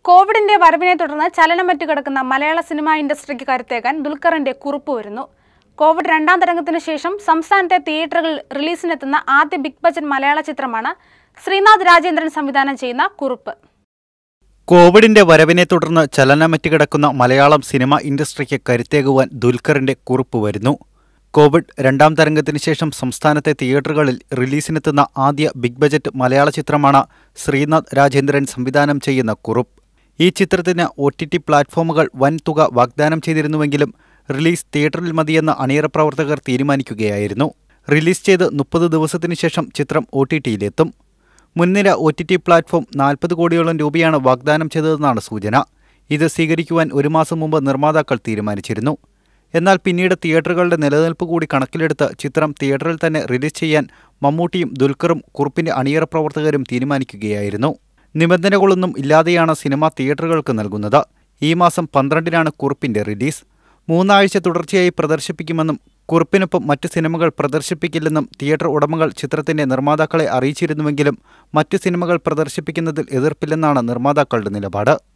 കോവിഡിന്റെ വരവിനെ തുടർന്ന് ചലനമറ്റ് കിടക്കുന്ന മലയാള സിനിമാ ഇൻഡസ്ട്രിക്ക് കരുത്തേകാൻ ദുൽഖറിന്റെ കുറിപ്പ് വരുന്നു കോവിഡ് രണ്ടാം തരംഗത്തിന് ശേഷം സംസ്ഥാനത്തെ തിയേറ്ററുകളിൽ റിലീസിനെത്തുന്ന ആദ്യ ബിഗ് ബജറ്റ് മലയാള ചിത്രമാണ് ശ്രീനാഥ് രാജേന്ദ്രൻ സംവിധാനം ചെയ്യുന്ന കുറിപ്പ് കോവിഡിന്റെ വരവിനെ തുടർന്ന് ചലനമറ്റ് കിടക്കുന്ന മലയാളം സിനിമ ഇൻഡസ്ട്രിക്ക് കരുത്തേകുവാൻ ദുൽഖറിന്റെ കുറിപ്പ് വരുന്നു കോവിഡ് രണ്ടാം തരംഗത്തിന് ശേഷം സംസ്ഥാനത്തെ തിയേറ്ററുകളിൽ റിലീസിനെത്തുന്ന ആദ്യ ബിഗ് ബജറ്റ് മലയാള ചിത്രമാണ് ശ്രീനാഥ് രാജേന്ദ്രൻ സംവിധാനം ചെയ്യുന്ന കുറുപ്പ് ഈ ചിത്രത്തിന് ഒ ടി ടി പ്ലാറ്റ്ഫോമുകൾ വൻ തുക വാഗ്ദാനം ചെയ്തിരുന്നുവെങ്കിലും റിലീസ് തിയേറ്ററിൽ മതിയെന്ന് അണിയറ പ്രവർത്തകർ തീരുമാനിക്കുകയായിരുന്നു റിലീസ് ചെയ്ത് മുപ്പത് ദിവസത്തിനു ശേഷം ചിത്രം ഒ ടി ടിയിലെത്തും മുൻനിര ഒ ടി ടി പ്ലാറ്റ്ഫോം നാൽപ്പത് കോടിയോളം രൂപയാണ് വാഗ്ദാനം ചെയ്തതെന്നാണ് സൂചന ഇത് സ്വീകരിക്കുവാൻ ഒരു മാസം മുമ്പ് നിർമ്മാതാക്കൾ തീരുമാനിച്ചിരുന്നു എന്നാൽ പിന്നീട് തിയേറ്ററുകളുടെ നിലനിൽപ്പ് കൂടി കണക്കിലെടുത്ത് ചിത്രം തിയേറ്ററിൽ തന്നെ റിലീസ് ചെയ്യാൻ മമ്മൂട്ടിയും ദുൽഖറും കുറുപ്പിന്റെ അണിയറ പ്രവർത്തകരും തീരുമാനിക്കുകയായിരുന്നു നിബന്ധനകളൊന്നും ഇല്ലാതെയാണ് സിനിമ തിയേറ്ററുകൾക്ക് നൽകുന്നത് ഈ മാസം പന്ത്രണ്ടിനാണ് കുറുപ്പിന്റെ റിലീസ് മൂന്നാഴ്ച തുടർച്ചയായി പ്രദർശിപ്പിക്കുമെന്നും കുറിപ്പിനൊപ്പം മറ്റ് സിനിമകൾ പ്രദർശിപ്പിക്കില്ലെന്നും തിയേറ്റർ ഉടമകൾ ചിത്രത്തിന്റെ നിർമ്മാതാക്കളെ അറിയിച്ചിരുന്നുവെങ്കിലും മറ്റ് സിനിമകൾ പ്രദർശിപ്പിക്കുന്നതിൽ എതിർപ്പില്ലെന്നാണ് നിർമ്മാതാക്കളുടെ നിലപാട്